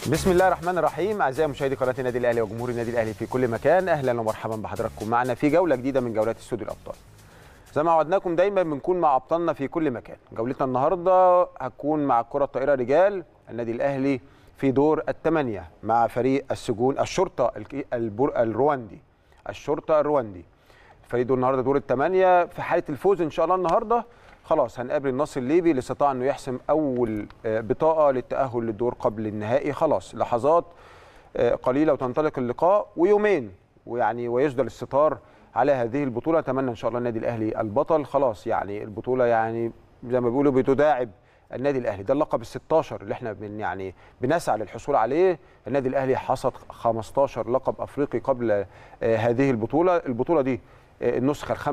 بسم الله الرحمن الرحيم اعزائي مشاهدي قناه النادي الاهلي وجمهور النادي الاهلي في كل مكان اهلا ومرحبا بحضراتكم معنا في جوله جديده من جولات استوديو الابطال زي ما وعدناكم دايما بنكون مع ابطالنا في كل مكان جولتنا النهارده هتكون مع الكره الطائره رجال النادي الاهلي في دور الثمانيه مع فريق السجون الشرطه الك- البر... الرواندي الشرطه الرواندي الفريق دول النهارده دور الثمانيه في حاله الفوز ان شاء الله النهارده خلاص هنقابل النصر الليبي اللي استطاع انه يحسم اول آه، بطاقه للتاهل للدور قبل النهائي خلاص لحظات آه، قليله وتنطلق اللقاء ويومين ويعني ويسدل الستار على هذه البطوله اتمنى ان شاء الله النادي الاهلي البطل خلاص يعني البطوله يعني زي ما بيقولوا بتداعب النادي الاهلي ده اللقب ال 16 اللي احنا بن يعني بنسعى للحصول عليه النادي الاهلي حصد 15 لقب افريقي قبل آه، هذه البطوله البطوله دي آه، النسخه ال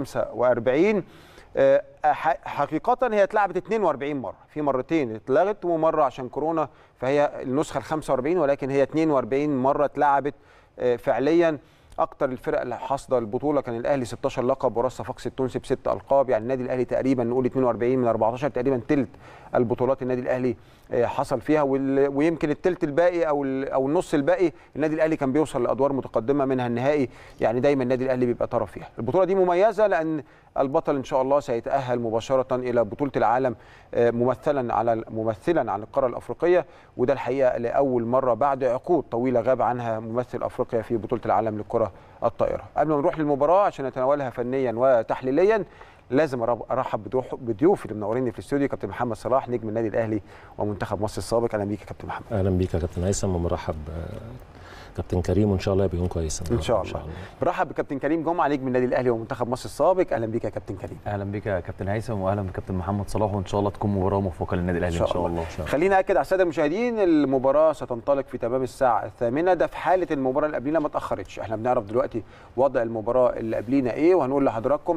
45 آه، ح- حقيقة هي اتلعبت 42 مرة، في مرتين اتلغت ومرة عشان كورونا فهي النسخة ال 45 ولكن هي 42 مرة اتلعبت آه، فعليا اكتر الفرق اللي حاصده البطوله كان الاهلي 16 لقب وراس صفاقسي التونسي بست القاب يعني النادي الاهلي تقريبا نقول 42 من 14 تقريبا ثلث البطولات النادي الاهلي آه، حصل فيها وال- ويمكن الثلث الباقي او ال- او النص الباقي النادي الاهلي كان بيوصل لادوار متقدمه منها النهائي يعني دايما النادي الاهلي بيبقى طرف فيها البطوله دي مميزه لان البطل ان شاء الله سيتاهل مباشره الى بطوله العالم آه، ممثلا على ممثلا عن القاره الافريقيه وده الحقيقه لاول مره بعد عقود طويله غاب عنها ممثل افريقيا في بطوله العالم للكره الطائره قبل ما نروح للمباراه عشان نتناولها فنيا وتحليليا لازم أرب- ارحب بدروح- بضيوفي اللي منوريني في الاستوديو كابتن محمد صلاح نجم النادي الاهلي ومنتخب مصر السابق اهلا بيك يا كابتن محمد اهلا بيك يا كابتن هيثم ومرحب آه، كابتن كريم وان شاء الله يبقى يوم كويس ان شاء الله برحب بكابتن كريم جمعه نجم النادي الاهلي ومنتخب مصر السابق اهلا بيك يا كابتن كريم اهلا بك يا كابتن هيثم واهلا بكابتن محمد صلاح وان شاء الله تكون مباراه موفقه للنادي الاهلي ان شاء الله خلينا اكد على الساده المشاهدين المباراه ستنطلق في تمام الساعه الثامنه ده في حاله المباراه اللي قبلينا ما اتاخرتش احنا بنعرف دلوقتي وضع المباراه اللي قبلينا ايه وهنقول لحضراتكم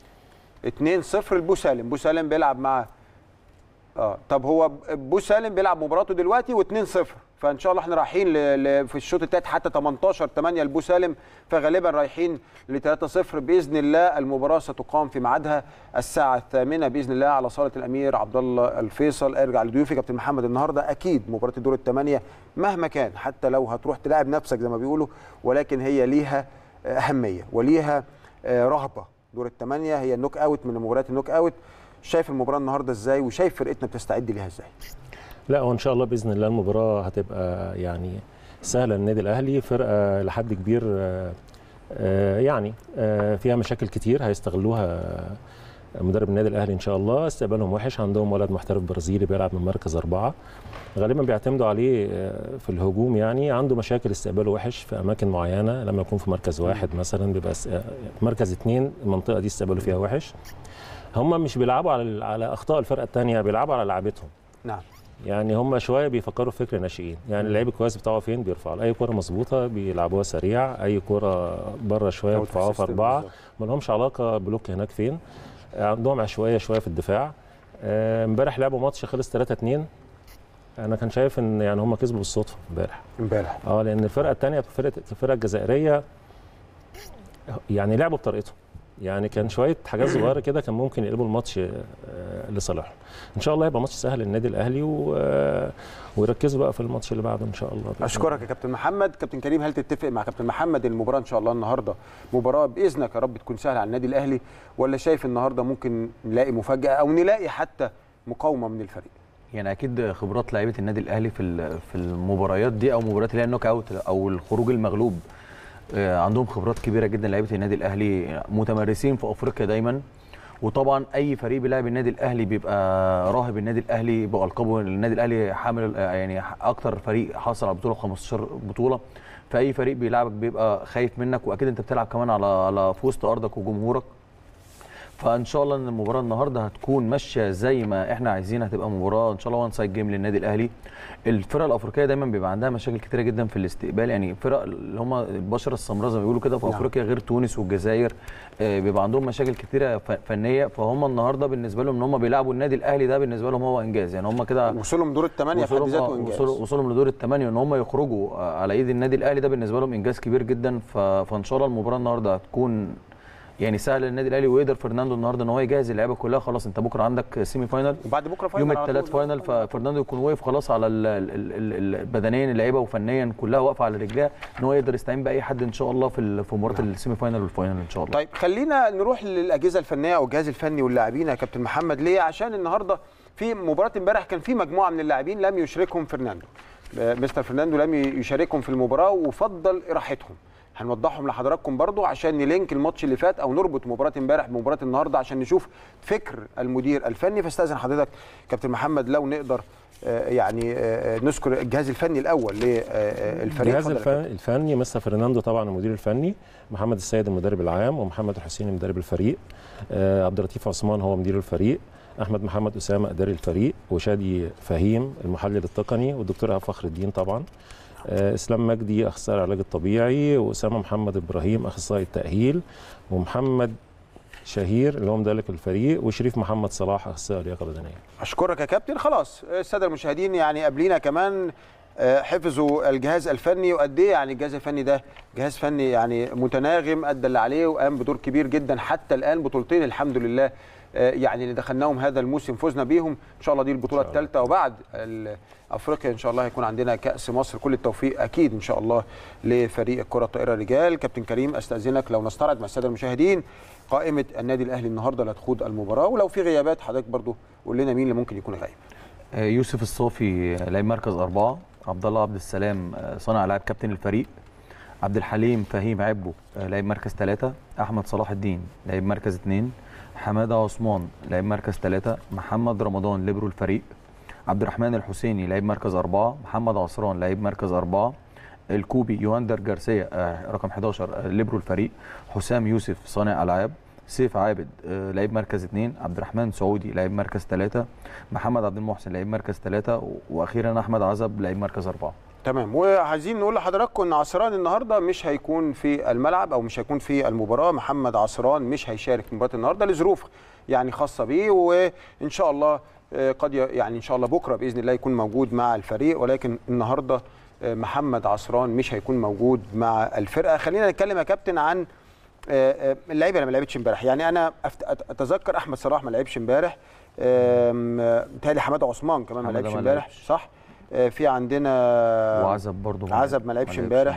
2-0 لبو سالم بو سالم بيلعب مع اه طب هو بو سالم بيلعب مباراته دلوقتي و2-0 فان شاء الله احنا رايحين ل... ل... في الشوط الثالث حتى 18 8 لبو سالم فغالبا رايحين ل 3-0 باذن الله المباراه ستقام في ميعادها الساعه الثامنه باذن الله على صاله الامير عبد الله الفيصل ارجع لضيوفي كابتن محمد النهارده اكيد مباراه الدور الثمانيه مهما كان حتى لو هتروح تلاعب نفسك زي ما بيقولوا ولكن هي ليها اهميه وليها آه، رهبه دور الثمانيه هي النوك اوت من مباريات النوك اوت شايف المباراه النهارده ازاي وشايف فرقتنا بتستعد ليها ازاي لا هو ان شاء الله باذن الله المباراه هتبقى يعني سهله للنادي الاهلي فرقه لحد كبير آه، آه، يعني آه، فيها مشاكل كتير هيستغلوها آه، مدرب النادي الاهلي ان شاء الله استقبالهم وحش عندهم ولد محترف برازيلي بيلعب من مركز اربعه غالبا بيعتمدوا عليه آه، في الهجوم يعني عنده مشاكل استقباله وحش في اماكن معينه لما يكون في مركز واحد مثلا بيبقى س- آه، مركز اثنين المنطقه دي استقباله فيها وحش هم مش بيلعبوا على على اخطاء الفرقه الثانيه بيلعبوا على لعبتهم نعم يعني هم شويه بيفكروا في فكر ناشئين يعني اللعيب الكويس بتاعه فين بيرفعوا اي كره مظبوطه بيلعبوها سريع اي كره بره شويه أو بيرفعوها في تحسست اربعه بالظبط. ما لهمش علاقه بلوك هناك فين عندهم عشوائيه شويه في الدفاع آه، امبارح لعبوا ماتش خلص 3 2 انا كان شايف ان يعني هم كسبوا بالصدفه امبارح امبارح اه لان الفرقه الثانيه فرقه الفرقه الجزائريه يعني لعبوا بطريقتهم يعني كان شويه حاجات صغيره كده كان ممكن يقلبوا الماتش آه، لصالحهم ان شاء الله يبقى ماتش سهل للنادي الاهلي و... آه، ويركزوا بقى في الماتش اللي بعده ان شاء الله بإذن اشكرك يا كابتن محمد كابتن كريم هل تتفق مع كابتن محمد المباراه ان شاء الله النهارده مباراه باذنك يا رب تكون سهله على النادي الاهلي ولا شايف النهارده ممكن نلاقي مفاجاه او نلاقي حتى مقاومه من الفريق يعني اكيد خبرات لعيبه النادي الاهلي في ال- في المباريات دي او مباريات اللي هي النوك اوت او الخروج المغلوب آه، عندهم خبرات كبيره جدا لعيبه النادي الاهلي متمرسين في افريقيا دايما وطبعا اي فريق بيلعب النادي الاهلي بيبقى راهب النادي الاهلي بالقابه النادي الاهلي حامل آه، يعني اكتر فريق حصل على بطوله 15 بطوله فاي فريق بيلعبك بيبقى خايف منك واكيد انت بتلعب كمان على على في وسط ارضك وجمهورك فان شاء الله ان المباراه النهارده هتكون ماشيه زي ما احنا عايزين هتبقى مباراه ان شاء الله وان سايد جيم للنادي الاهلي الفرق الافريقيه دايما بيبقى عندها مشاكل كتيره جدا في الاستقبال يعني الفرق اللي هم البشره السمراء زي ما بيقولوا كده في نعم. افريقيا غير تونس والجزائر آه، بيبقى عندهم مشاكل كتيره ف- فنيه فهم النهارده بالنسبه لهم ان هم بيلعبوا النادي الاهلي ده بالنسبه لهم هو انجاز يعني هم كده وصولهم دور الثمانيه في حد وصولهم ذاته آه، انجاز وصولهم- وصولهم لدور الثمانيه ان هم يخرجوا آه، على ايد النادي الاهلي ده بالنسبه لهم انجاز كبير جدا ف... فان شاء الله المباراه النهارده هتكون يعني سهل للنادي الاهلي ويقدر فرناندو النهارده ان هو يجهز اللعيبه كلها خلاص انت بكره عندك سيمي فاينال وبعد بكره فاينل يوم على الثلاث طول. فاينل ففرناندو يكون واقف خلاص على ال- ال- ال- ال- بدنيا اللعيبه وفنيا كلها واقفه على رجليها ان هو يقدر يستعين باي حد ان شاء الله في ال- في مباراه السيمي فاينل والفاينل ان شاء الله طيب خلينا نروح للاجهزه الفنيه او الجهاز الفني واللاعبين يا كابتن محمد ليه عشان النهارده في مباراه امبارح كان في مجموعه من اللاعبين لم يشركهم فرناندو آه، مستر فرناندو لم يشاركهم في المباراه وفضل اراحتهم هنوضحهم لحضراتكم برضو عشان نلينك الماتش اللي فات او نربط مباراه امبارح بمباراه النهارده عشان نشوف فكر المدير الفني فاستاذن حضرتك كابتن محمد لو نقدر آه، يعني آه، نذكر الجهاز الفني الاول للفريق الجهاز اتفضل يا الفني, الفني مستر فرناندو طبعا المدير الفني محمد السيد المدرب العام ومحمد الحسيني مدرب الفريق آه عبد اللطيف عثمان هو مدير الفريق احمد محمد اسامه اداري الفريق وشادي فهيم المحلل التقني والدكتور إيهاب فخر الدين طبعا آه اسلام مجدي اخصائي العلاج الطبيعي واسامه محمد ابراهيم اخصائي التاهيل ومحمد شهير اللي هو مدرب الفريق وشريف محمد صلاح اخصائي اللياقه البدنيه اشكرك يا كابتن خلاص الساده المشاهدين يعني قبلينا كمان آه، حفظوا الجهاز الفني وقد ايه يعني الجهاز الفني ده جهاز فني يعني متناغم ادى اللي عليه وقام بدور كبير جدا حتى الان بطولتين الحمد لله آه، يعني اللي دخلناهم هذا الموسم فزنا بيهم ان شاء الله دي البطوله إن شاء الله. الثالثه وبعد ال- افريقيا ان شاء الله هيكون عندنا كاس مصر كل التوفيق اكيد ان شاء الله لفريق الكره الطائره رجال كابتن كريم استاذنك لو نستعرض مع الساده المشاهدين قائمه النادي الاهلي النهارده اللي هتخوض المباراه ولو في غيابات حضرتك برضو قول لنا مين اللي ممكن يكون غايب آه، يوسف الصافي آه، لاعب مركز أربعة عبد الله عبد السلام آه، صانع ألعاب كابتن الفريق عبد الحليم فهيم عبو آه، لاعب مركز ثلاثة أحمد صلاح الدين لاعب مركز اثنين حمادة عثمان لاعب مركز ثلاثة محمد رمضان ليبرو الفريق عبد الرحمن الحسيني لاعب مركز أربعة محمد عصران لاعب مركز أربعة الكوبي يواندر جارسيا آه، رقم 11 آه، ليبرو الفريق حسام يوسف صانع ألعاب سيف عابد آه، لعيب مركز اثنين عبد الرحمن سعودي لعيب مركز ثلاثة محمد عبد المحسن لعيب مركز ثلاثة و- واخيرا احمد عزب لعيب مركز اربعة تمام وعايزين نقول لحضراتكم ان عصران النهارده مش هيكون في الملعب او مش هيكون في المباراه محمد عصران مش هيشارك في مباراه النهارده لظروف يعني خاصه بيه وان شاء الله آه، قد ي- يعني ان شاء الله بكره باذن الله يكون موجود مع الفريق ولكن النهارده آه، محمد عصران مش هيكون موجود مع الفرقه خلينا نتكلم يا كابتن عن آه، آه، اللعيبه اللي ما لعبتش امبارح يعني انا أفت- أت- اتذكر احمد صلاح ما لعبش امبارح آم، آه، متهيألي حماده عثمان كمان ما حمادة لعبش ما امبارح لعبش. صح آه، في عندنا وعزب برضو عزب ما لعبش امبارح.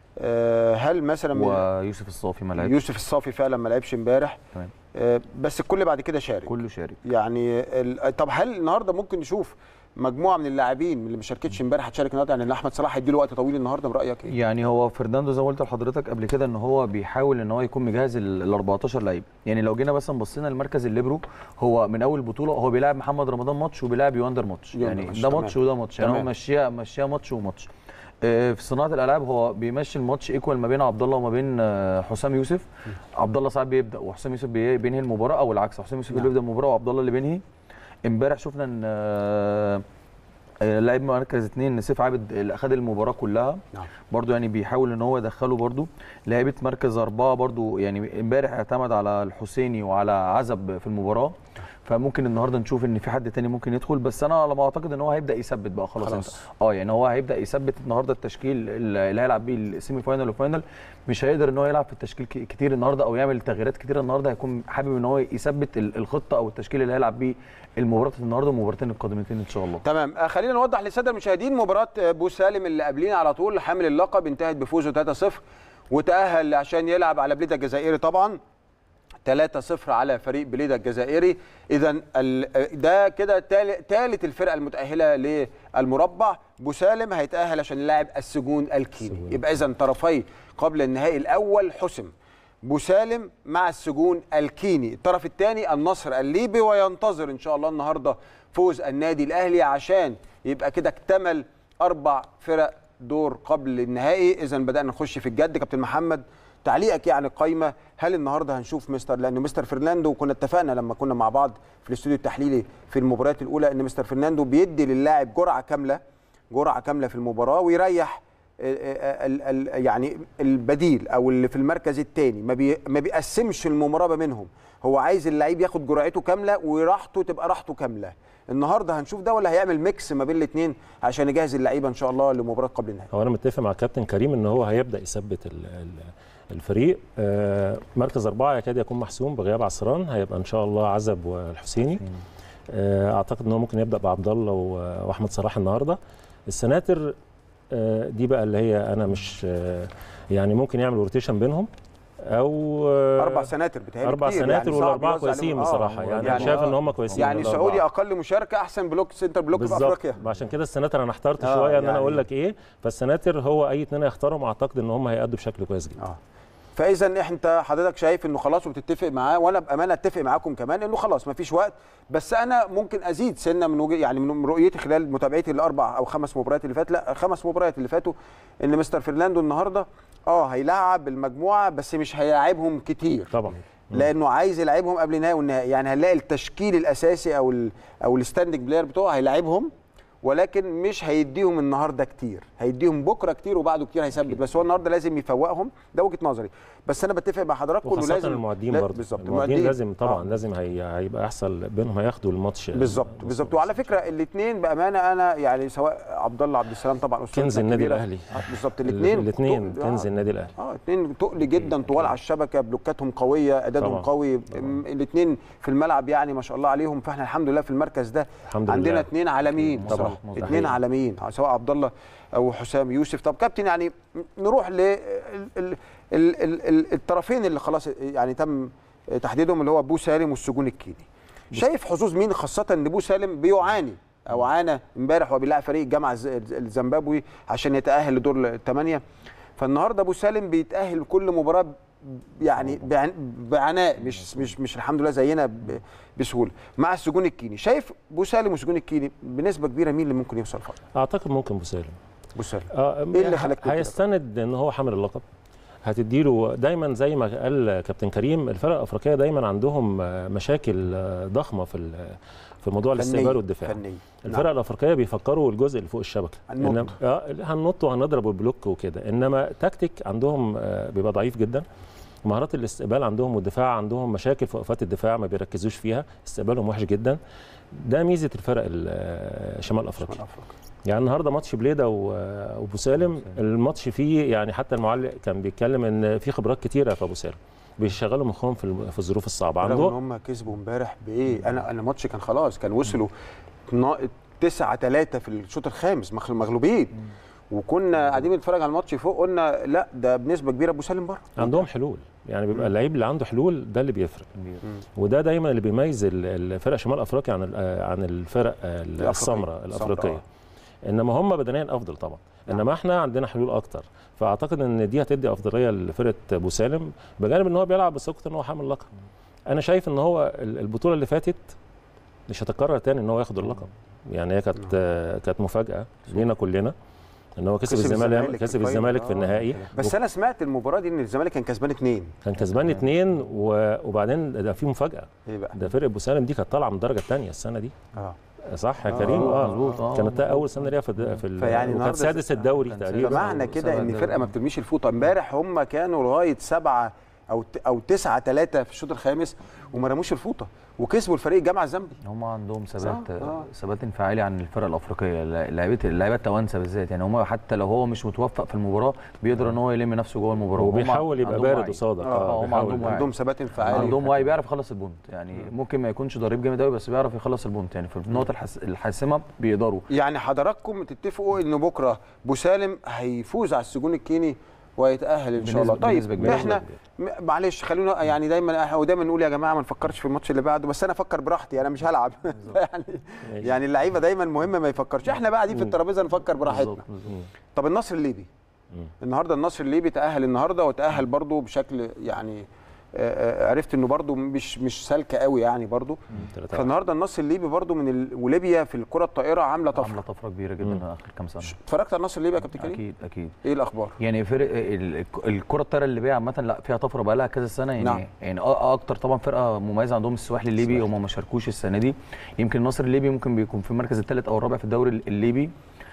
آه، هل مثلا من ويوسف الصافي ما لعبش يوسف الصافي فعلا ما لعبش امبارح تمام. آه، بس الكل بعد كده شارك كله شارك يعني ال- طب هل النهارده ممكن نشوف مجموعه من اللاعبين اللي ما شاركتش امبارح هتشارك النهارده يعني احمد صلاح هيديله وقت طويل النهارده من رايك ايه؟ يعني هو فرناندو زي ما قلت لحضرتك قبل كده ان هو بيحاول ان هو يكون مجهز ال 14 لعيب يعني لو جينا مثلا بصينا لمركز الليبرو هو من اول بطوله هو بيلاعب محمد رمضان ماتش وبيلاعب يواندر ماتش يواندر يعني ماتش، ده تمام. ماتش وده ماتش يعني هو تمام. ماشيها ماشيها ماتش وماتش آه، في صناعه الالعاب هو بيمشي الماتش ايكوال ما بين عبد الله وما بين آه، حسام يوسف عبد الله ساعات بيبدا وحسام يوسف بي- بينهي المباراه او العكس حسام يوسف اللي نعم. بيبدا المباراه وعبد الله اللي بينهي امبارح شفنا ان آه، آه، لاعب مركز اثنين سيف عابد اللي اخذ المباراه كلها نعم برضو يعني بيحاول ان هو يدخله برضو لعيبه مركز اربعه برضو يعني امبارح اعتمد على الحسيني وعلى عزب في المباراه فممكن النهارده نشوف ان في حد تاني ممكن يدخل بس انا على ما اعتقد ان هو هيبدا يثبت بقى خلاص, خلاص. خلاص. اه يعني هو هيبدا يثبت النهارده التشكيل اللي هيلعب بيه السيمي فاينال وفاينال مش هيقدر ان هو يلعب في التشكيل ك- كتير النهارده او يعمل تغييرات كتير النهارده هيكون حابب ان هو يثبت ال- الخطه او التشكيل اللي هيلعب بيه المباراه النهارده والمباراتين القادمتين ان شاء الله تمام آه، خلينا نوضح للساده المشاهدين مباراه آه، بو سالم اللي قبلينا على طول حامل اللقب انتهت بفوزه 3-0 وتاهل عشان يلعب على بليده الجزائري طبعا 3-0 على فريق بليده الجزائري اذا ال- ده كده ثالث الفرقه المتاهله للمربع بوسالم هيتاهل عشان يلاعب السجون الكيني السجون. يبقى اذا طرفي قبل النهائي الاول حسم بوسالم مع السجون الكيني الطرف الثاني النصر الليبي وينتظر ان شاء الله النهارده فوز النادي الاهلي عشان يبقى كده اكتمل اربع فرق دور قبل النهائي اذا بدانا نخش في الجد كابتن محمد تعليقك يعني القايمه هل النهارده هنشوف مستر لان مستر فرناندو كنا اتفقنا لما كنا مع بعض في الاستوديو التحليلي في المباريات الاولى ان مستر فرناندو بيدي للاعب جرعه كامله جرعه كامله في المباراه ويريح ال- ال- ال- يعني البديل او اللي في المركز الثاني ما بي ما بيقسمش المباراه ما بينهم هو عايز اللعيب ياخد جرعته كامله وراحته تبقى راحته كامله النهارده هنشوف ده ولا هيعمل ميكس ما بين الاثنين عشان يجهز اللعيبه ان شاء الله لمباراه قبل النهائي هو انا متفق مع كابتن كريم ان هو هيبدا يثبت ال ال الفريق آه، مركز أربعة يكاد يكون محسوم بغياب عصران هيبقى إن شاء الله عزب والحسيني آه، أعتقد إن هو ممكن يبدأ بعبد الله و- وأحمد صلاح النهاردة السناتر آه، دي بقى اللي هي أنا مش آه، يعني ممكن يعمل روتيشن بينهم أو آه، اربع سناتر بتهيألي أربع كتير، سناتر يعني صعب والأربعة يوزع كويسين عليهم. آه، بصراحة يعني, يعني أنا شايف آه. إن هم كويسين يعني الأربعة. سعودي اقل مشاركه احسن بلوك سنتر بلوك في بالظبط افريقيا عشان كده السناتر انا احترت آه، شويه ان يعني- انا اقول لك ايه فالسناتر هو اي اتنين هيختارهم اعتقد ان هم هيأدوا بشكل كويس جدا اه فاذا انت حضرتك شايف انه خلاص وبتتفق معاه وانا بامانه اتفق معاكم كمان انه خلاص مفيش وقت بس انا ممكن ازيد سنه من وجه يعني من رؤيتي خلال متابعتي الاربع او خمس مباريات اللي فاتت لا خمس مباريات اللي فاتوا ان مستر فرناندو النهارده اه هيلاعب المجموعه بس مش هيلاعبهم كتير طبعا لانه عايز يلعبهم قبل النهائي والنهائي يعني هنلاقي التشكيل الاساسي او ال او الستاندنج بلاير بتوعه هيلاعبهم ولكن مش هيديهم النهارده كتير هيديهم بكره كتير وبعده كتير هيثبت بس هو النهارده لازم يفوقهم ده وجهه نظري بس انا بتفق مع حضراتكم انه وخاصة لازم المعدين لا، برضه بالظبط المعدين لازم طبعا آه. لازم هي... هيبقى احسن بينهم هياخدوا الماتش بالظبط بالظبط وعلى فكره الاثنين بامانه انا يعني سواء عبد الله عبد السلام طبعا أسطورتنا كنز النادي الكبيرة. الاهلي آه، بالظبط الاثنين الاثنين كنز النادي الاهلي اه اثنين تقل جدا طوال على الشبكه بلوكاتهم قويه ادائهم طبعا. قوي الاثنين في الملعب يعني ما شاء الله عليهم فاحنا الحمد لله في المركز ده الحمد عندنا لله. اثنين عالميين طبعا. بصراحه مظبوط. اثنين عالميين سواء عبد الله او حسام يوسف طب كابتن يعني نروح ل ال- ال- ال- ال- ال- الطرفين اللي خلاص يعني تم تحديدهم اللي هو بو سالم والسجون الكيني شايف حظوظ مين خاصه ان بو سالم بيعاني او عانى امبارح وهو بيلاعب فريق الجامعه الز- الزيمبابوي عشان يتاهل لدور الثمانيه فالنهارده ابو سالم بيتاهل كل مباراه يعني بعن- بعناء مش مش مش الحمد لله زينا ب- بسهوله مع السجون الكيني شايف بو سالم والسجون الكيني بنسبه كبيره مين اللي ممكن يوصل فوق اعتقد ممكن بوسالم بو سالم اه إيه اللي خلاك تقول كده؟ هيستند ان هو حامل اللقب هتديله دايما زي ما قال كابتن كريم الفرق الافريقيه دايما عندهم آه، مشاكل آه، ضخمه في ال- في موضوع الاستقبال والدفاع فنيا الفرق الافريقيه بيفكروا الجزء اللي فوق الشبكه هننط. إنما- اه هننط وهنضرب البلوك وكده انما تكتيك عندهم آه، بيبقى ضعيف جدا مهارات الاستقبال عندهم والدفاع عندهم مشاكل في وقفات الدفاع ما بيركزوش فيها استقبالهم وحش جدا ده ميزه الفرق ال- آه، شمال افريقيا يعني النهارده ماتش بليده و- وابو سالم الماتش فيه يعني حتى المعلق كان بيتكلم ان في خبرات كتيره في ابو سالم بيشغلوا مخهم في الم- في الظروف الصعبه رغم ان عندهم هم كسبوا امبارح بايه انا انا الماتش كان خلاص كان وصلوا 9 3 في الشوط الخامس مخ- مغلوبين وكنا قاعدين بنتفرج على الماتش فوق قلنا لا ده بنسبه كبيره ابو سالم بره عندهم حلول يعني بيبقى اللعيب اللي عنده حلول ده اللي بيفرق وده دايما اللي بيميز ال- الفرق شمال افريقيا عن ال- آه، عن الفرق آه، الأفريقية. السمراء السمراء، الافريقيه انما هم بدنيا افضل طبعا نعم. انما احنا عندنا حلول اكتر فاعتقد ان دي هتدي افضليه لفرقه ابو سالم بجانب ان هو بيلعب بثقه ان هو حامل لقب انا شايف ان هو ال- البطوله اللي فاتت مش هتكرر تاني ان هو ياخد اللقب يعني هي كانت آه، كانت مفاجاه لينا كلنا ان هو كسب كسب الزمالك الزمالك كسب في الفاينل. الزمالك في آه. النهائي بس انا سمعت المباراه دي ان الزمالك كان كسبان اثنين كان كسبان اتنين و- وبعدين ده في مفاجاه ايه بقى ده فرقه ابو سالم دي كانت طالعه من الدرجه الثانيه السنه دي اه صح يا آه، كريم اه مظبوط، آه، كانت مظبوط. اول سنه ليها في ال- في ال- فيعني وكانت النهاردة سادس الدوري كان تقريبا فمعنى كده سبعة ان دوري. فرقه ما بترميش الفوطه امبارح هم كانوا لغايه سبعه او ت- او تسعة ثلاثة في الشوط الخامس وما رموش الفوطه وكسبوا الفريق الجامعه الزمبي هم عندهم ثبات صح، آه. ثبات انفعالي عن الفرق الافريقيه لعيبه اللعيبه التوانسه بالذات يعني هم حتى لو هو مش متوفق في المباراه بيقدر ان هو يلم نفسه جوه المباراه هو هم بيحاول يبقى عندهم بارد وعي. قصادك آه، هم بيحاول. عندهم وعي. عندهم ثبات انفعالي عندهم وعي بيعرف يخلص البونت يعني ممكن ما يكونش ضريب جامد قوي بس بيعرف يخلص البونت يعني في النقطه الحس... الحاسمه بيقدروا يعني حضراتكم تتفقوا ان بكره بوسالم هيفوز على السجون الكيني ويتاهل ان شاء الله بنسبة- بنسبة طيب كبيرة. احنا م- معلش خلونا يعني دايما احنا ودايما نقول يا جماعه ما نفكرش في الماتش اللي بعده بس انا افكر براحتي انا مش هلعب يعني ماشي. يعني اللعيبه دايما مهم ما يفكرش احنا بقى قاعدين في الترابيزه نفكر براحتنا بالظبط، بالظبط. طب النصر الليبي مم. النهارده النصر الليبي تاهل النهارده وتاهل برضو بشكل يعني آه، آه، عرفت انه برضو مش مش سالكه قوي يعني برضو تلاتة فالنهارده النصر الليبي برضو من ال... وليبيا في الكره الطائره عامله طفره عامله طفره كبيره جدا مم. في اخر كام سنه اتفرجت على النصر الليبي يا كابتن كريم اكيد اكيد ايه الاخبار يعني فرق ال- الكره الطايره الليبيه عامه لا فيها طفره بقى لها كذا سنه يعني نعم. يعني أ- اكتر طبعا فرقه مميزه عندهم السواحل الليبي هم ما شاركوش السنه دي يمكن النصر الليبي ممكن بيكون في المركز الثالث او الرابع في الدوري الليبي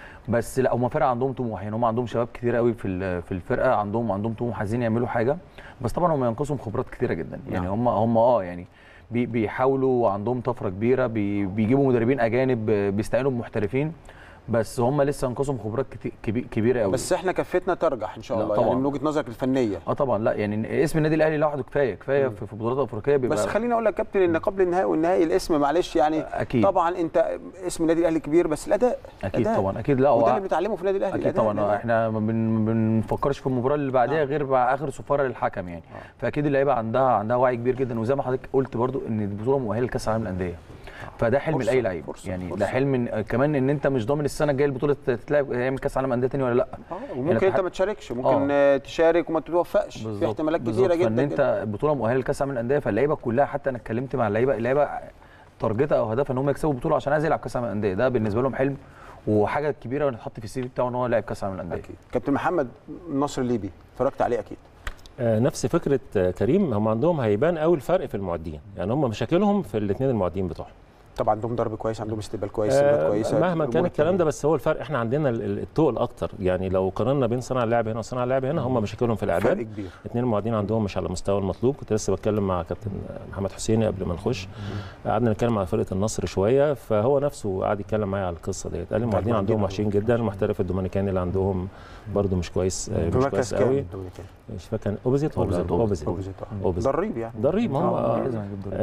بس لا هم فرقه عندهم طموح يعني هم عندهم شباب كتير قوي في ال- في الفرقه عندهم عندهم طموح عايزين يعملوا حاجه بس طبعا هم ينقصهم خبرات كتيره جدا يعني نعم. هم هم اه يعني بي- بيحاولوا عندهم طفره كبيره بي- بيجيبوا مدربين اجانب بيستعينوا بمحترفين بس هم لسه انقصهم خبرات كتي- كبي- كبيره قوي بس احنا كفتنا ترجح ان شاء لا الله طبعاً. يعني من وجهه نظرك الفنيه اه طبعا لا يعني اسم النادي الاهلي لوحده كفايه كفايه في في بطولات افريقيه بيبقى بس خليني اقول لك يا كابتن ان قبل النهائي والنهائي الاسم معلش يعني أكيد. طبعا انت اسم النادي الاهلي كبير بس الاداء اكيد أداء. طبعا اكيد لا وده هو اللي بنتعلمه في النادي الاهلي اكيد الأداء. طبعا الأداء. احنا ما بن- ما بنفكرش في المباراه اللي بعديها غير مع اخر صفاره للحكم يعني فاكيد اللعيبه عندها عندها وعي كبير جدا وزي ما حضرتك قلت برضو ان البطوله مؤهله لكاس العالم للانديه فده حلم فرصة، لاي لعيب فرصة، يعني فرصة. ده حلم إن- كمان ان انت مش ضامن السنه الجايه البطوله تتلعب يعمل كاس عالم انديه تاني ولا لا آه، وممكن انت الاتحاد- ما تشاركش ممكن آه. تشارك وما تتوفقش في بالظبط، احتمالات بالظبط. كتيره جدا فان انت جداً. البطوله مؤهله لكاس العالم للانديه فاللعيبه كلها حتى انا اتكلمت مع اللعيبه اللعيبه تارجتها او هدفها ان هم يكسبوا البطوله عشان عايز يلعب كاس العالم للانديه ده بالنسبه لهم حلم وحاجه كبيره نتحط في السي في بتاعه ان هو لاعب كاس العالم للانديه اكيد كابتن محمد النصر الليبي اتفرجت عليه اكيد آه، نفس فكره آه، كريم هم عندهم هيبان قوي الفرق في المعدين يعني هم مشاكلهم في الاثنين المعدين بتوعهم طبعا عندهم ضرب كويس عندهم استقبال كويس آه، سيرات كويسه مهما كان أمور الكلام ده كتير. بس هو الفرق احنا عندنا ال- ال- التقل اكتر يعني لو قارنا بين صناع اللعب هنا وصناع اللعب هنا هم مشاكلهم في فرق الاعداد كبير اثنين المعدين عندهم مش على المستوى المطلوب كنت لسه بتكلم مع كابتن محمد حسيني قبل ما نخش قعدنا نتكلم على فرقه النصر شويه فهو نفسه قعد يتكلم معايا على القصه ديت قال لي المعدين عندهم وحشين جدا المحترف الدومينيكاني اللي عندهم برده مش كويس آه، في مش مركز كويس كام قوي الدومينيكاني؟ مش فاكر كان اوبزيت ولا أوبزيت، اوبزيت أوبزيت، آه. أوبزيت. ضريب يعني ضريب ما هو آه، آه، لازم هيجيب ضريب.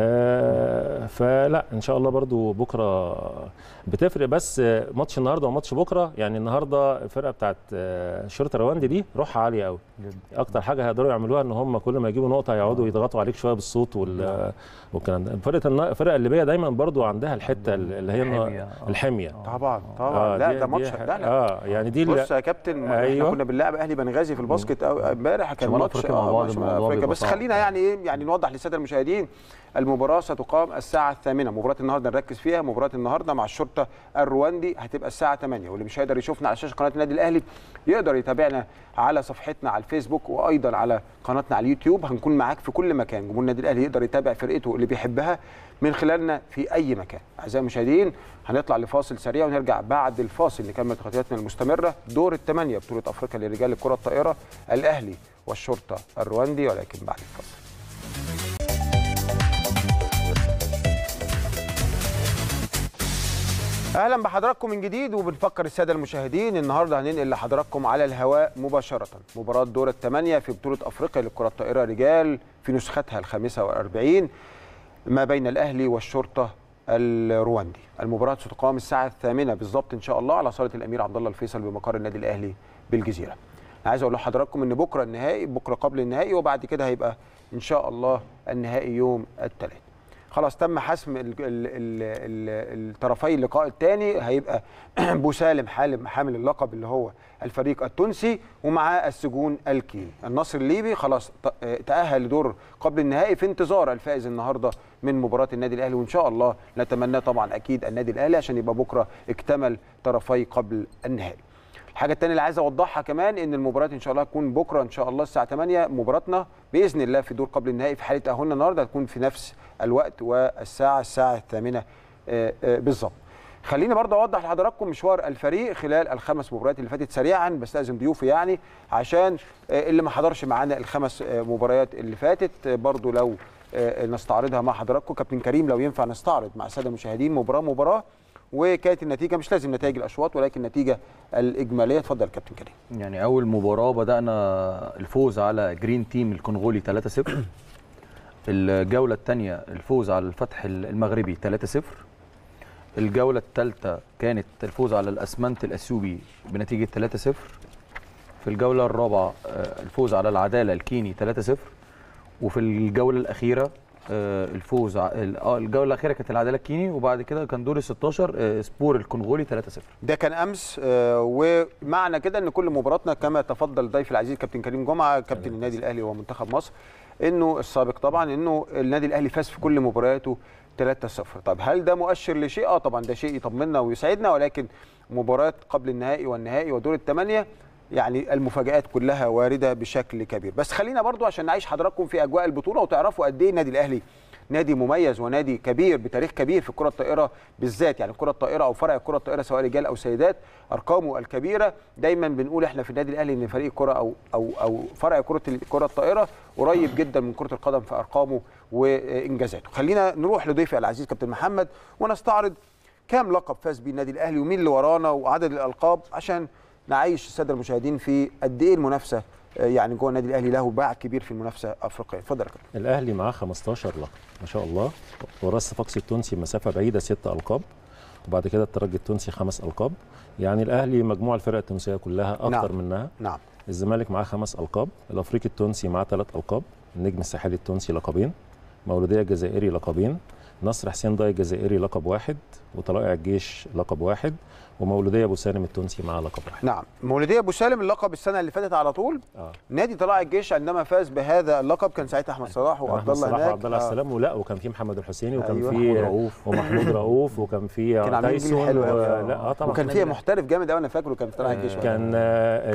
آه فلا ان شاء الله برضو بكره بتفرق بس آه، ماتش النهارده وماتش بكره يعني النهارده الفرقه بتاعت آه، شرطه رواندي دي روحها عاليه قوي اكتر حاجه هيقدروا يعملوها ان هم كل ما يجيبوا نقطه يقعدوا يضغطوا عليك شويه بالصوت وال والكلام ده فرقه النا- الفرقه الليبيه دايما برضو عندها الحته اللي هي الحمية، آه. طبعا الحميه طبعا آه، لا دي- ده دي ماتش ح- لا لا اه يعني دي اللي- بص يا كابتن احنا أيوة. كنا بنلعب اهلي بنغازي في الباسكت أو- امبارح كان شمال ماتش أفريقيا مع آه، بعض شمال الموضوع أفريقيا. بيبقى بس صعب. خلينا يعني ايه يعني نوضح للساده المشاهدين المباراه ستقام الساعه الثامنه مباراه النهارده نركز فيها مباراه النهارده مع الشرطه الرواندي هتبقى الساعه 8 واللي مش هيقدر يشوفنا على شاشه قناه النادي الاهلي يقدر يتابعنا على صفحتنا على الفيسبوك وايضا على قناتنا على اليوتيوب هنكون معاك في كل مكان جمهور النادي الاهلي يقدر يتابع فرقته اللي بيحبها من خلالنا في اي مكان اعزائي المشاهدين هنطلع لفاصل سريع ونرجع بعد الفاصل نكمل تغطياتنا المستمره دور الثمانيه بطوله افريقيا لرجال الكره الطائره الاهلي والشرطه الرواندي ولكن بعد الفاصل اهلا بحضراتكم من جديد وبنفكر الساده المشاهدين النهارده هننقل لحضراتكم على الهواء مباشره مباراه دور الثمانيه في بطوله افريقيا للكره الطائره رجال في نسختها الخامسه والأربعين ما بين الاهلي والشرطه الرواندي المباراه ستقام الساعه الثامنه بالظبط ان شاء الله على صاله الامير عبد الله الفيصل بمقر النادي الاهلي بالجزيره انا عايز اقول لحضراتكم ان بكره النهائي بكره قبل النهائي وبعد كده هيبقى ان شاء الله النهائي يوم الثلاث خلاص تم حسم ال ال ال ال الطرفي اللقاء الثاني هيبقى بوسالم حالم حامل اللقب اللي هو الفريق التونسي ومعاه السجون الكيني النصر الليبي خلاص ت- آه، تأهل لدور قبل النهائي في انتظار الفائز النهارده من مباراة النادي الأهلي وإن شاء الله نتمنى طبعا أكيد النادي الأهلي عشان يبقى بكرة اكتمل طرفي قبل النهائي الحاجة الثانية اللي عايز أوضحها كمان إن المباراة إن شاء الله هتكون بكرة إن شاء الله الساعة 8 مباراتنا بإذن الله في دور قبل النهائي في حالة تأهلنا النهارده هتكون في نفس الوقت والساعة الساعة الثامنة آه، آه، بالظبط. خليني برضه اوضح لحضراتكم مشوار الفريق خلال الخمس مباريات اللي فاتت سريعا بستاذن ضيوفي يعني عشان آه، اللي ما حضرش معانا الخمس آه، مباريات اللي فاتت آه، برضه لو آه، نستعرضها مع حضراتكم كابتن كريم لو ينفع نستعرض مع الساده المشاهدين مباراه مباراه وكانت النتيجه مش لازم نتائج الاشواط ولكن النتيجه الاجماليه اتفضل يا كابتن كريم يعني اول مباراه بدانا الفوز على جرين تيم الكونغولي 3-0 الجوله الثانيه الفوز على الفتح المغربي 3-0 الجوله الثالثه كانت الفوز على الاسمنت الاثيوبي بنتيجه 3-0 في الجوله الرابعه آه، الفوز على العداله الكيني 3-0 وفي الجوله الاخيره آه، الفوز ع- ال- اه الجوله الاخيره كانت العداله الكيني وبعد كده كان دور ال 16 آه، سبور الكونغولي 3-0 ده كان امس آه، ومعنى كده ان كل مباراتنا كما تفضل ضيف العزيز كابتن كريم جمعه كابتن النادي الاهلي ومنتخب مصر انه السابق طبعا انه النادي الاهلي فاز في كل مبارياته 3-0 طب هل ده مؤشر لشيء اه طبعا ده شيء يطمنا ويسعدنا ولكن مباراه قبل النهائي والنهائي ودور الثمانيه يعني المفاجآت كلها واردة بشكل كبير بس خلينا برضو عشان نعيش حضراتكم في أجواء البطولة وتعرفوا قد إيه النادي الأهلي نادي مميز ونادي كبير بتاريخ كبير في الكرة الطائرة بالذات يعني الكرة الطائرة أو فرع الكرة الطائرة سواء رجال أو سيدات أرقامه الكبيرة دايما بنقول إحنا في النادي الأهلي إن فريق الكرة أو أو أو فرع كرة الكرة الطائرة قريب جدا من كرة القدم في أرقامه وإنجازاته خلينا نروح لضيفي العزيز كابتن محمد ونستعرض كام لقب فاز بيه النادي الاهلي ومين اللي ورانا وعدد الالقاب عشان نعيش الساده المشاهدين في قد ايه المنافسه آه، يعني جوه النادي الاهلي له باع كبير في المنافسه الافريقيه اتفضل يا كابتن الاهلي معاه 15 لقب ما شاء الله وراه الصفاقسي التونسي مسافه بعيده ست القاب وبعد كده الترجي التونسي خمس القاب يعني الاهلي مجموع الفرق التونسيه كلها اكتر نعم. نعم. منها نعم الزمالك معاه خمس القاب الافريقي التونسي معاه ثلاث القاب النجم الساحلي التونسي لقبين مولوديه الجزائري لقبين نصر حسين ضاي الجزائري لقب واحد وطلائع الجيش لقب واحد ومولوديه ابو سالم التونسي معاه لقب واحد نعم مولوديه ابو سالم اللقب السنه اللي فاتت على طول اه نادي طلائع الجيش عندما فاز بهذا اللقب كان ساعتها احمد صلاح وعبد احمد الله صلاح هناك وعبد الله آه. السلام ولا وكان في محمد الحسيني وكان أيوة. في محمود رؤوف. ومحمود رؤوف وكان في كان عاملين جيل تايسون حلو و... أوي. لا اه طبعا وكان فيها محترف جامد قوي انا فاكره كان في طلائع الجيش آه، كان آه،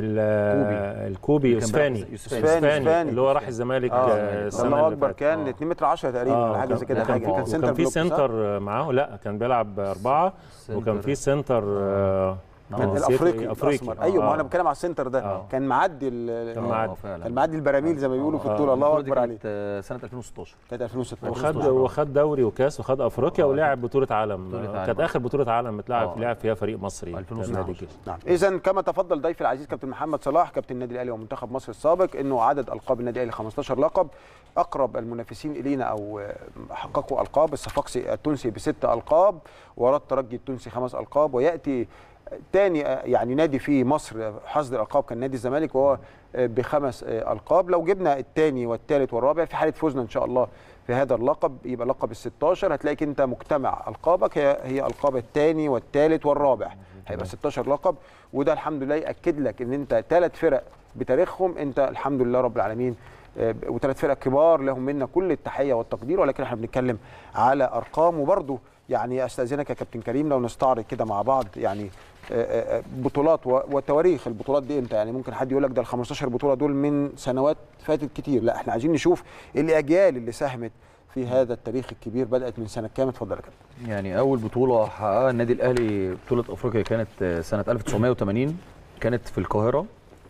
ال- الكوبي كان يوسفاني بيلعب- يوسفاني. يوسفاني اللي هو راح الزمالك اه آه، السنه الله اللي اكبر فاتت. كان آه. 2 متر 10 تقريبا اه ولا حاجه زي كده وكان حاجه في- كان سنتر وكان في بلوك، صح؟ سنتر معاه لا كان بيلعب اربعه وكان في سنتر آه، كان نسيت الافريقي إيه، الاسمر ايوه ما آه. انا بتكلم على السنتر ده آه. كان معدي ال- كان آه، معدي. فعلا. كان معدي البراميل زي ما بيقولوا في آه. الطول الله البطولة دي اكبر عليه كانت، آه، سنه 2016 كانت 2016 وخد 16. وخد دوري وكاس وخد افريقيا آه. ولعب بطوله عالم بطولة آه، عالم. كانت اخر بطوله عالم اتلعب آه. لعب فيها فريق مصري 2016. كان نادي الجيش. نعم اذا كما تفضل ضيفي العزيز كابتن محمد صلاح كابتن النادي الاهلي ومنتخب مصر السابق انه عدد القاب النادي الاهلي 15 لقب اقرب المنافسين الينا او آه، حققوا القاب الصفاقسي التونسي بست القاب وراه الترجي التونسي خمس القاب وياتي تاني يعني نادي في مصر حصد الالقاب كان نادي الزمالك وهو بخمس القاب لو جبنا الثاني والثالث والرابع في حاله فوزنا ان شاء الله في هذا اللقب يبقى لقب ال 16 هتلاقيك انت مجتمع القابك هي هي القاب الثاني والثالث والرابع هيبقى 16 لقب وده الحمد لله ياكد لك ان انت ثلاث فرق بتاريخهم انت الحمد لله رب العالمين آه، وثلاث فرق كبار لهم منا كل التحيه والتقدير ولكن احنا بنتكلم على ارقام وبرضه يعني استاذنك يا كابتن كريم لو نستعرض كده مع بعض يعني آه، آه، بطولات و- وتواريخ البطولات دي امتى يعني ممكن حد يقول لك ده ال 15 بطوله دول من سنوات فاتت كتير لا احنا عايزين نشوف الاجيال اللي ساهمت في هذا التاريخ الكبير بدات من سنه كام اتفضل يا كابتن يعني اول بطوله حققها النادي الاهلي بطوله افريقيا كانت آه، سنه 1980 كانت في القاهره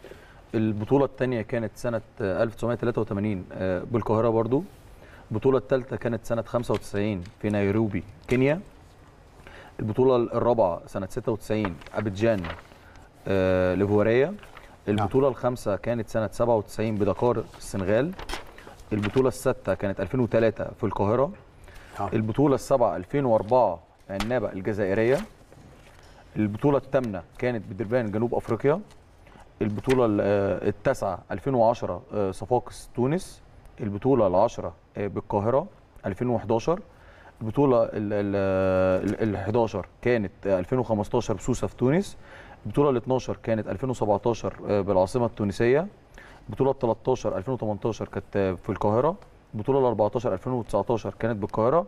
البطوله الثانيه كانت سنه آه، 1983 آه، بالقاهره برضو البطوله الثالثه كانت سنه 95 في نيروبي كينيا البطوله الرابعه سنه 96 ابيجان آه، ليفواريا البطوله الخامسه كانت سنه 97 بدكار السنغال البطوله السادسه كانت 2003 في القاهره البطوله السابعه 2004 عنابه الجزائريه البطوله الثامنه كانت بدربان جنوب افريقيا البطوله ال- آه، التاسعه 2010 آه، صفاقس تونس البطوله العاشره آه، بالقاهره 2011 البطوله ال ال- ال 11 كانت آه، 2015 بسوسه في تونس البطوله ال 12 كانت 2017 آه، بالعاصمه التونسيه البطوله ال 13 2018 كانت آه، في القاهره البطوله ال 14 2019 كانت بالقاهره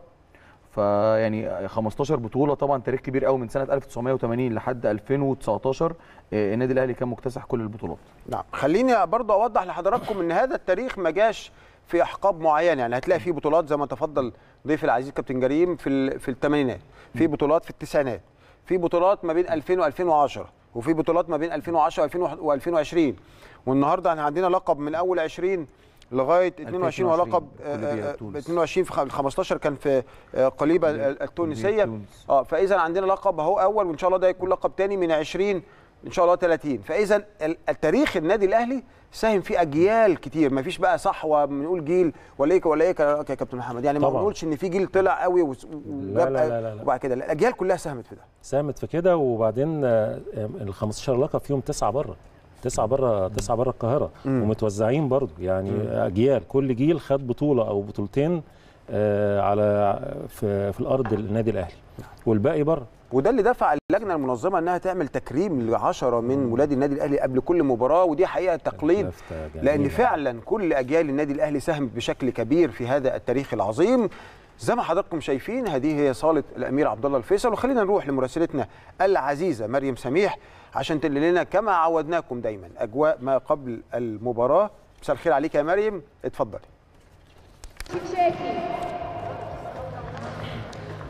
فيعني 15 بطوله طبعا تاريخ كبير قوي من سنه 1980 لحد 2019 آه، النادي الاهلي كان مكتسح كل البطولات نعم خليني برضه اوضح لحضراتكم ان هذا التاريخ ما جاش في احقاب معينه يعني هتلاقي فيه بطولات زي ما تفضل ضيف العزيز كابتن كريم في ال- في الثمانينات في بطولات في التسعينات في بطولات ما بين 2000 و2010 وفي بطولات ما بين 2010 و2020 والنهارده احنا عندنا لقب من اول 20 لغايه 22 ولقب آه، كولومبيا، آه، تونس. 22 في خ- 15 كان في آه، قليبه ال- التونسيه تونس. اه فاذا عندنا لقب اهو اول وان شاء الله ده يكون لقب تاني من 20 ان شاء الله 30 فاذا ال- التاريخ النادي الاهلي ساهم فيه اجيال كتير ما فيش بقى صحوه بنقول جيل ولا ايه ولا ايه يا كابتن محمد يعني ما طبعاً. بنقولش ان في جيل طلع قوي وس- وجاب لا، لا، لا، لا. وبعد كده لا، الاجيال كلها ساهمت في ده ساهمت في كده وبعدين آه، ال 15 لقب فيهم تسعه بره تسعه بره تسعه بره القاهره مم. ومتوزعين برضه يعني اجيال كل جيل خد بطوله او بطولتين آه، على في, في الارض النادي الاهلي والباقي بره وده اللي دفع اللجنه المنظمه انها تعمل تكريم لعشرة من ولاد النادي الاهلي قبل كل مباراه ودي حقيقه تقليد لفتة جميلة. لان فعلا كل اجيال النادي الاهلي ساهمت بشكل كبير في هذا التاريخ العظيم زي ما حضراتكم شايفين هذه هي صاله الامير عبد الله الفيصل وخلينا نروح لمراسلتنا العزيزه مريم سميح عشان تنقل لنا كما عودناكم دايما اجواء ما قبل المباراه مساء الخير عليك يا مريم اتفضلي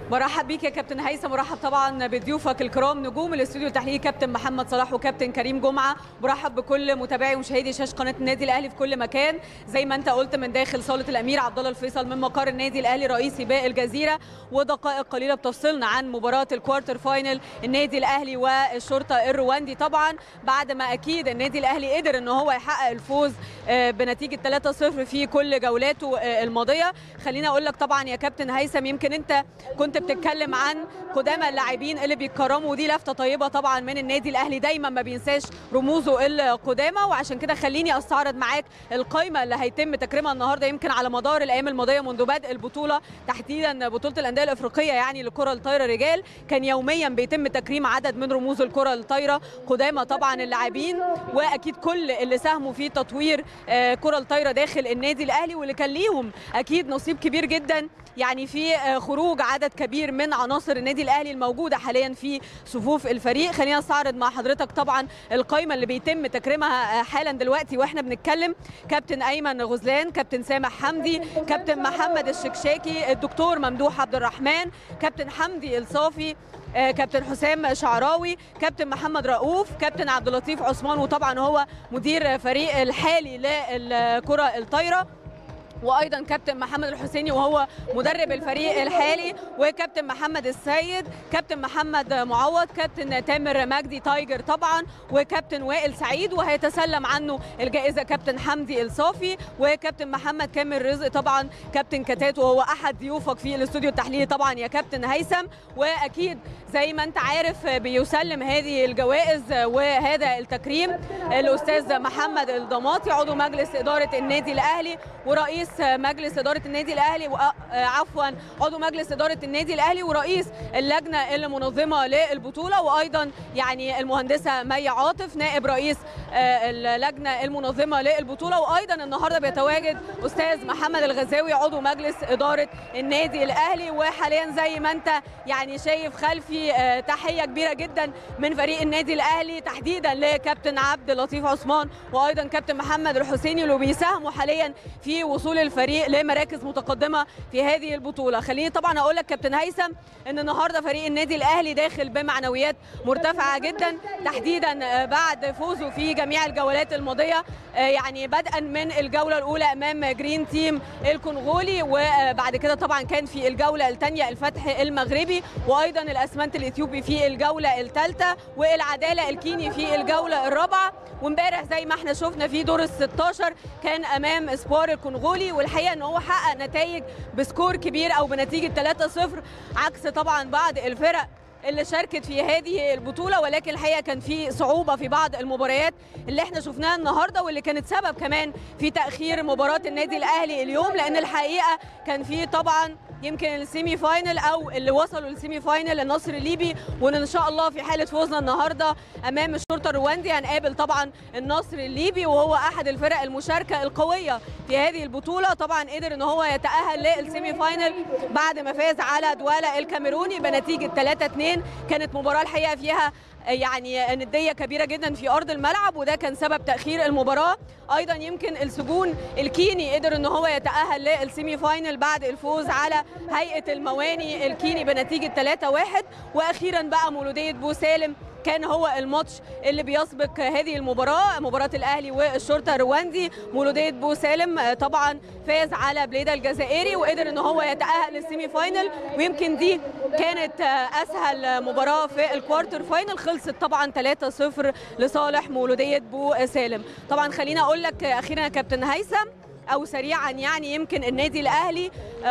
برحب بيك يا كابتن هيثم مرحب طبعا بضيوفك الكرام نجوم الاستوديو التحليلي كابتن محمد صلاح وكابتن كريم جمعه برحب بكل متابعي ومشاهدي شاشه قناه النادي الاهلي في كل مكان زي ما انت قلت من داخل صاله الامير عبد الله الفيصل من مقر النادي الاهلي رئيسي باء الجزيره ودقائق قليله بتفصلنا عن مباراه الكوارتر فاينل النادي الاهلي والشرطه الرواندي طبعا بعد ما اكيد النادي الاهلي قدر ان هو يحقق الفوز بنتيجه 3-0 في كل جولاته الماضيه خليني اقول لك طبعا يا كابتن هيثم يمكن انت كنت بتتكلم عن قدامى اللاعبين اللي بيتكرموا ودي لفته طيبه طبعا من النادي الاهلي دايما ما بينساش رموزه القدامى وعشان كده خليني استعرض معاك القائمه اللي هيتم تكريمها النهارده يمكن على مدار الايام الماضيه منذ بدء البطوله تحديدا بطوله الانديه الافريقيه يعني للكره الطايره رجال كان يوميا بيتم تكريم عدد من رموز الكره الطايره قدامى طبعا اللاعبين واكيد كل اللي ساهموا في تطوير كره الطايره داخل النادي الاهلي واللي كان ليهم اكيد نصيب كبير جدا يعني في خروج عدد كبير من عناصر النادي الاهلي الموجوده حاليا في صفوف الفريق خلينا نستعرض مع حضرتك طبعا القائمه اللي بيتم تكريمها حالا دلوقتي واحنا بنتكلم كابتن ايمن غزلان كابتن سامح حمدي كابتن محمد الشكشاكي الدكتور ممدوح عبد الرحمن كابتن حمدي الصافي كابتن حسام شعراوي كابتن محمد رؤوف كابتن عبد اللطيف عثمان وطبعا هو مدير فريق الحالي للكره الطايره وايضا كابتن محمد الحسيني وهو مدرب الفريق الحالي وكابتن محمد السيد كابتن محمد معوض كابتن تامر مجدي تايجر طبعا وكابتن وائل سعيد وهيتسلم عنه الجائزه كابتن حمدي الصافي وكابتن محمد كامل رزق طبعا كابتن كتات وهو احد ضيوفك في الاستوديو التحليلي طبعا يا كابتن هيثم واكيد زي ما انت عارف بيسلم هذه الجوائز وهذا التكريم الاستاذ محمد الضماطي عضو مجلس اداره النادي الاهلي ورئيس رئيس مجلس اداره النادي الاهلي عفوا عضو مجلس اداره النادي الاهلي ورئيس اللجنه المنظمه للبطوله وايضا يعني المهندسه مي عاطف نائب رئيس اللجنه المنظمه للبطوله وايضا النهارده بيتواجد استاذ محمد الغزاوي عضو مجلس اداره النادي الاهلي وحاليا زي ما انت يعني شايف خلفي تحيه كبيره جدا من فريق النادي الاهلي تحديدا لكابتن عبد اللطيف عثمان وايضا كابتن محمد الحسيني اللي بيساهموا حاليا في وصول الفريق لمراكز متقدمه في هذه البطوله خليني طبعا اقول لك كابتن هيثم ان النهارده فريق النادي الاهلي داخل بمعنويات مرتفعه جدا تحديدا بعد فوزه في جميع الجولات الماضيه يعني بدءا من الجوله الاولى امام جرين تيم الكونغولي وبعد كده طبعا كان في الجوله الثانيه الفتح المغربي وايضا الاسمنت الاثيوبي في الجوله الثالثه والعداله الكيني في الجوله الرابعه وامبارح زي ما احنا شفنا في دور ال 16 كان امام سبار الكونغولي والحقيقه ان هو حقق نتائج بسكور كبير او بنتيجه 3-0 عكس طبعا بعض الفرق اللي شاركت في هذه البطوله ولكن الحقيقه كان في صعوبه في بعض المباريات اللي احنا شفناها النهارده واللي كانت سبب كمان في تاخير مباراه النادي الاهلي اليوم لان الحقيقه كان في طبعا يمكن السيمي فاينل او اللي وصلوا للسيمي فاينل النصر الليبي وان ان شاء الله في حاله فوزنا النهارده امام الشرطه الرواندي هنقابل طبعا النصر الليبي وهو احد الفرق المشاركه القويه في هذه البطوله طبعا قدر ان هو يتاهل للسيمي فاينل بعد ما فاز على دوالا الكاميروني بنتيجه 3 2 كانت مباراه الحقيقه فيها يعني نديه كبيره جدا في ارض الملعب وده كان سبب تاخير المباراه ايضا يمكن السجون الكيني قدر ان هو يتاهل للسيمي فاينل بعد الفوز على هيئه المواني الكيني بنتيجه 3-1 واخيرا بقى مولوديه بوسالم كان هو الماتش اللي بيسبق هذه المباراه مباراه الاهلي والشرطه الرواندي مولوديه بوسالم طبعا فاز على بليده الجزائري وقدر ان هو يتاهل للسيمي فاينل ويمكن دي كانت اسهل مباراه في الكوارتر فاينل خلصت طبعا 3-0 لصالح مولوديه بوسالم طبعا خليني اقول لك اخيرا يا كابتن هيثم او سريعا يعني يمكن النادي الاهلي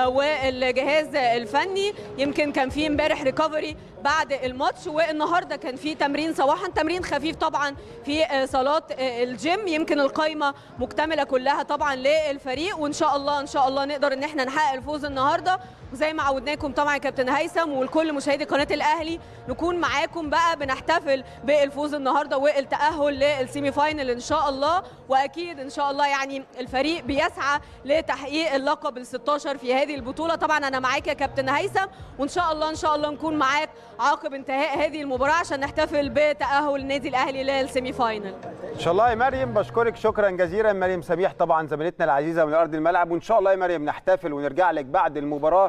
والجهاز الفني يمكن كان في امبارح ريكفري بعد الماتش والنهارده كان في تمرين صباحا تمرين خفيف طبعا في صالات الجيم يمكن القايمه مكتمله كلها طبعا للفريق وان شاء الله ان شاء الله نقدر ان احنا نحقق الفوز النهارده وزي ما عودناكم طبعا يا كابتن هيثم والكل مشاهدي قناه الاهلي نكون معاكم بقى بنحتفل بالفوز النهارده والتاهل للسيمي فاينل ان شاء الله واكيد ان شاء الله يعني الفريق بيسعى لتحقيق اللقب ال 16 في هذه البطوله طبعا انا معاك يا كابتن هيثم وان شاء الله ان شاء الله نكون معاك عقب انتهاء هذه المباراه عشان نحتفل بتاهل النادي الاهلي للسيمي فاينل ان شاء الله يا مريم بشكرك شكرا جزيلا مريم سميح طبعا زميلتنا العزيزه من ارض الملعب وان شاء الله يا مريم نحتفل ونرجع لك بعد المباراه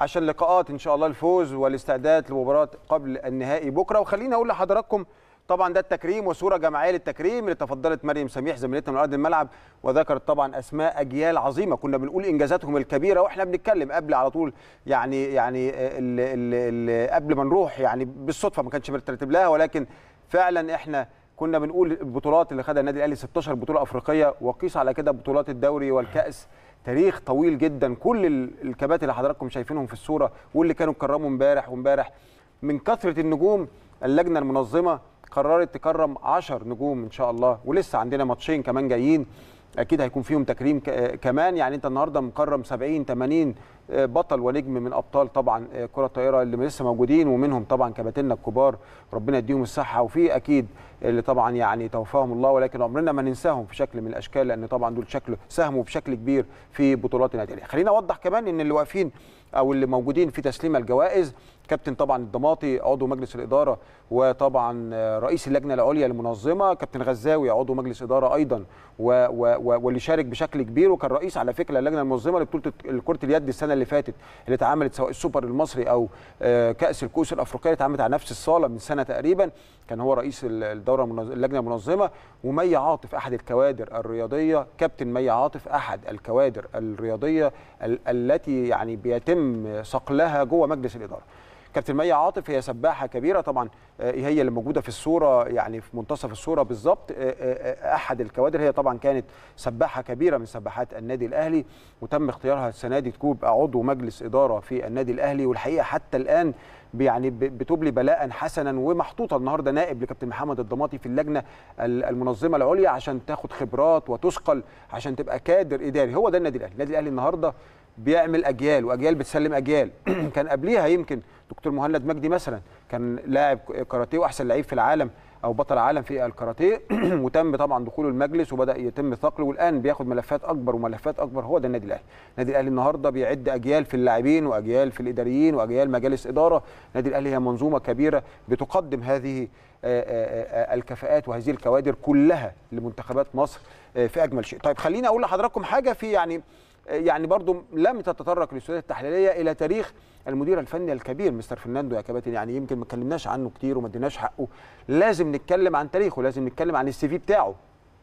عشان لقاءات ان شاء الله الفوز والاستعداد لمباراه قبل النهائي بكره وخليني اقول لحضراتكم طبعا ده التكريم وصوره جماعيه للتكريم اللي تفضلت مريم سميح زميلتنا من ارض الملعب وذكرت طبعا اسماء اجيال عظيمه كنا بنقول انجازاتهم الكبيره واحنا بنتكلم قبل على طول يعني يعني ال ال ال قبل ما نروح يعني بالصدفه ما كانش مرتب لها ولكن فعلا احنا كنا بنقول البطولات اللي خدها النادي الاهلي 16 بطوله افريقيه وقيس على كده بطولات الدوري والكاس تاريخ طويل جدا كل ال- الكباتن اللي حضراتكم شايفينهم في الصوره واللي كانوا اتكرموا امبارح وامبارح من كثره النجوم اللجنه المنظمه قررت تكرم 10 نجوم ان شاء الله ولسه عندنا ماتشين كمان جايين اكيد هيكون فيهم تكريم ك- آه كمان يعني انت النهارده مكرم 70 80 آه بطل ونجم من ابطال طبعا آه كره الطائره اللي لسه موجودين ومنهم طبعا كباتننا الكبار ربنا يديهم الصحه وفي اكيد اللي طبعا يعني توفاهم الله ولكن عمرنا ما ننساهم في شكل من الاشكال لان طبعا دول شكل ساهموا بشكل كبير في بطولات النادي الاهلي خلينا اوضح كمان ان اللي واقفين او اللي موجودين في تسليم الجوائز كابتن طبعا الضماطي عضو مجلس الاداره وطبعا آه، رئيس اللجنه العليا المنظمه كابتن غزاوي عضو مجلس اداره ايضا و و و واللي شارك بشكل كبير وكان رئيس على فكره اللجنه المنظمه لبطوله كره اليد السنه اللي فاتت اللي اتعملت سواء السوبر المصري او آه، كاس الكؤوس الافريقيه اللي اتعملت على نفس الصاله من سنه تقريبا كان هو رئيس ال- الدوره المنظ- اللجنه المنظمه ومي عاطف احد الكوادر الرياضيه كابتن مي عاطف احد الكوادر الرياضيه ال- التي يعني بيتم صقلها جوه مجلس الاداره كابتن مي عاطف هي سباحه كبيره طبعا آه، هي اللي موجوده في الصوره يعني في منتصف الصوره بالظبط آه، آه، آه، احد الكوادر هي طبعا كانت سباحه كبيره من سباحات النادي الاهلي وتم اختيارها السنه دي تكون عضو مجلس اداره في النادي الاهلي والحقيقه حتى الان يعني ب- بتبلي بلاء حسنا ومحطوطه النهارده نائب لكابتن محمد الضماطي في اللجنه ال- المنظمه العليا عشان تاخد خبرات وتثقل عشان تبقى كادر اداري هو ده النادي الاهلي النادي الاهلي النهارده بيعمل اجيال واجيال بتسلم اجيال كان قبليها يمكن دكتور مهند مجدي مثلا كان لاعب كاراتيه واحسن لعيب في العالم او بطل عالم في الكاراتيه وتم طبعا دخوله المجلس وبدا يتم ثقله والان بياخد ملفات اكبر وملفات اكبر هو ده النادي الاهلي النادي الاهلي النهارده بيعد اجيال في اللاعبين واجيال في الاداريين واجيال مجالس اداره النادي الاهلي هي منظومه كبيره بتقدم هذه آه، آه، آه، الكفاءات وهذه الكوادر كلها لمنتخبات مصر آه، في اجمل شيء طيب خليني اقول لحضراتكم حاجه في يعني يعني برضو لم تتطرق الاستوديوهات التحليليه الى تاريخ المدير الفني الكبير مستر فرناندو يا كباتن يعني يمكن ما اتكلمناش عنه كتير وما اديناش حقه لازم نتكلم عن تاريخه لازم نتكلم عن السي في بتاعه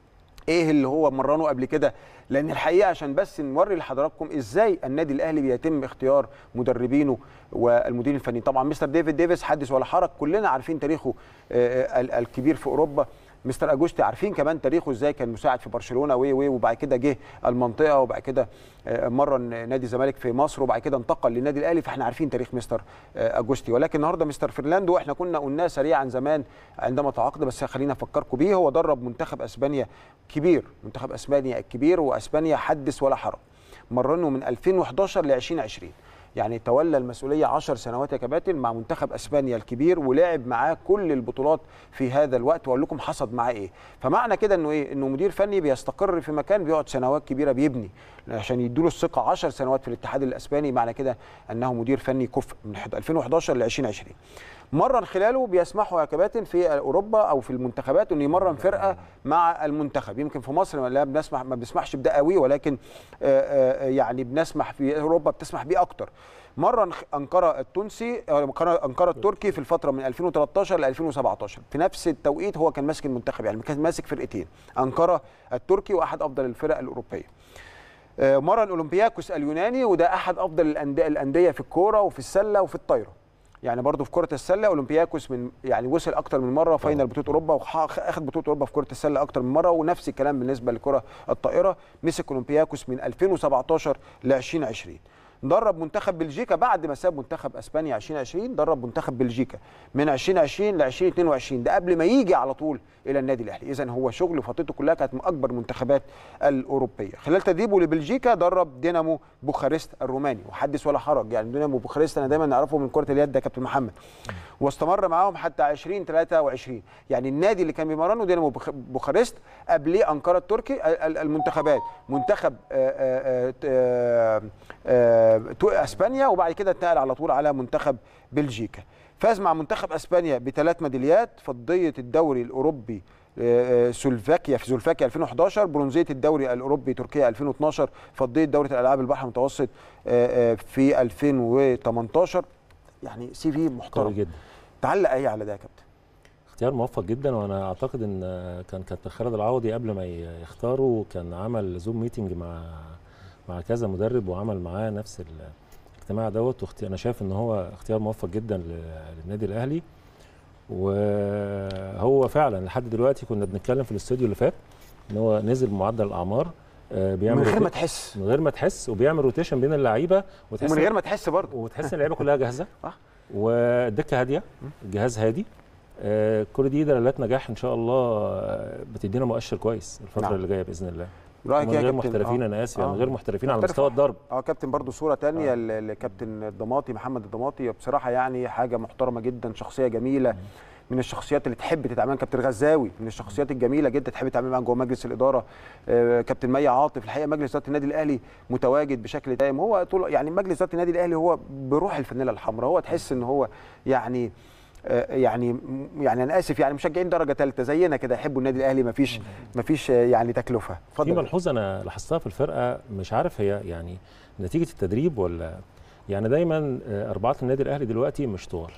ايه اللي هو مرنه قبل كده لان الحقيقه عشان بس نوري لحضراتكم ازاي النادي الاهلي بيتم اختيار مدربينه والمدير الفني طبعا مستر ديفيد ديفيس حدث ولا حرج كلنا عارفين تاريخه آه، ال- الكبير في اوروبا مستر اجوستي عارفين كمان تاريخه ازاي كان مساعد في برشلونه و و وبعد كده جه المنطقه وبعد كده آه، مرن نادي الزمالك في مصر وبعد كده انتقل للنادي الاهلي فاحنا عارفين تاريخ مستر آه، اجوستي ولكن النهارده مستر فرلاندو احنا كنا قلناه سريعا زمان عندما تعاقد بس خلينا افكركم بيه هو درب منتخب اسبانيا كبير منتخب اسبانيا الكبير واسبانيا حدث ولا حرج مرنه من 2011 ل 2020 يعني تولى المسؤوليه 10 سنوات يا كباتن مع منتخب اسبانيا الكبير ولعب معاه كل البطولات في هذا الوقت واقول لكم حصد معاه ايه فمعنى كده انه ايه انه مدير فني بيستقر في مكان بيقعد سنوات كبيره بيبني عشان يدوا له الثقه 10 سنوات في الاتحاد الاسباني معنى كده انه مدير فني كفء من 2011 ل 2020 مرن خلاله بيسمحوا يا كباتن في اوروبا او في المنتخبات انه يمرن فرقه مع المنتخب يمكن في مصر لا بنسمح ما بنسمحش بده قوي ولكن آه، آه، يعني بنسمح في اوروبا بتسمح بيه اكتر مرن خ- انقره التونسي آه، انقره أنقرة التركي في الفتره من 2013 ل 2017 في نفس التوقيت هو كان ماسك المنتخب يعني كان ماسك فرقتين انقره التركي واحد افضل الفرق الاوروبيه آه، مرن اولمبياكوس اليوناني وده احد افضل الأندية- الانديه في الكوره وفي السله وفي الطايره يعني برضه في كره السله اولمبياكوس من يعني وصل اكتر من مره فاينل بطوله اوروبا واخد بطوله اوروبا في كره السله اكتر من مره ونفس الكلام بالنسبه لكره الطائره مسك اولمبياكوس من 2017 ل 2020 درب منتخب بلجيكا بعد ما ساب منتخب اسبانيا 2020 درب منتخب بلجيكا من 2020 ل 2022 ده قبل ما يجي على طول الى النادي الاهلي اذا هو شغل فترته كلها كانت من اكبر المنتخبات الاوروبيه خلال تدريبه لبلجيكا درب دينامو بوخارست الروماني وحدث ولا حرج يعني دينامو بوخارست انا دايما نعرفه من كره اليد ده كابتن محمد واستمر معاهم حتى 2023 يعني النادي اللي كان بيمرنه دينامو بوخ- بوخارست قبليه انقره التركي ال- ال- المنتخبات منتخب آه، آه، آه، آه، تو- اسبانيا وبعد كده اتنقل على طول على منتخب بلجيكا فاز مع منتخب اسبانيا بثلاث ميداليات فضيه الدوري الاوروبي آه، سلوفاكيا في سلوفاكيا 2011 برونزيه الدوري الاوروبي تركيا 2012 فضيه دوره الالعاب البحر المتوسط آه، آه، في 2018 يعني سي في قوي محترم جدا تعلق ايه على ده يا كابتن اختيار موفق جدا وانا اعتقد ان كان كابتن خالد العوضي قبل ما يختاروا كان عمل زوم ميتنج مع مع كذا مدرب وعمل معاه نفس الاجتماع دوت واختي- انا شايف ان هو اختيار موفق جدا ل- للنادي الاهلي وهو فعلا لحد دلوقتي كنا بنتكلم في الاستوديو اللي فات ان هو نزل بمعدل الاعمار آه، بيعمل من غير روتي- ما تحس من غير ما تحس وبيعمل روتيشن بين اللعيبه وتحس ومن غير ما تحس برضه وتحس ان اللعيبه كلها جاهزه صح. والدكه هاديه الجهاز هادي آه كل دي دلالات نجاح ان شاء الله آه، بتدينا مؤشر كويس الفتره نعم. اللي جايه باذن الله رايك من إيه يا غير كابتن؟ محترفين آه. انا اسف يعني آه. من غير محترفين على محترف مستوى واحد. الضرب اه كابتن برضو صوره تانية آه. ل- لكابتن الضماطي محمد الضماطي بصراحه يعني حاجه محترمه جدا شخصيه جميله من الشخصيات اللي تحب تتعامل كابتن غزاوي من الشخصيات الجميله جدا تحب تتعامل معاها جوه مجلس الاداره آه كابتن مي عاطف الحقيقه مجلس اداره النادي الاهلي متواجد بشكل دائم هو طول يعني مجلس اداره النادي الاهلي هو بروح الفانيله الحمراء هو تحس ان هو يعني آه، يعني يعني انا اسف يعني مشجعين درجه ثالثه زينا كده يحبوا النادي الاهلي مفيش مفيش آه، يعني تكلفه في اتفضل ملحوظه انا لاحظتها في الفرقه مش عارف هي يعني نتيجه التدريب ولا يعني دايما آه، اربعات النادي الاهلي دلوقتي مش طوال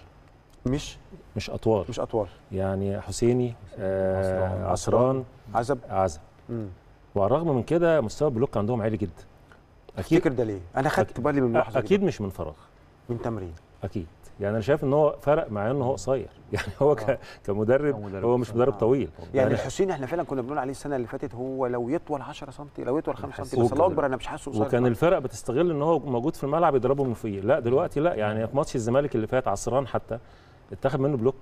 مش مش اطوال مش اطوال يعني حسيني آه عصران. عصران عزب عزب مم. وعلى الرغم من كده مستوى البلوك عندهم عالي جدا اكيد تفتكر ده ليه؟ انا خدت بالي من الملاحظه دي اكيد مش من فراغ من تمرين اكيد يعني انا شايف ان هو فرق مع انه هو قصير يعني هو ك... كمدرب كمدرب هو مش قصير. مدرب آه. طويل يعني الحسين احنا فعلا كنا بنقول عليه السنه اللي فاتت هو لو يطول 10 سم لو يطول 5 سم بس وكان- الله اكبر انا مش حاسه قصير وكان الفرق بتستغل ان هو موجود في الملعب يضربه من فوقيه لا دلوقتي لا يعني في ماتش الزمالك اللي فات عصران حتى اتاخد منه بلوك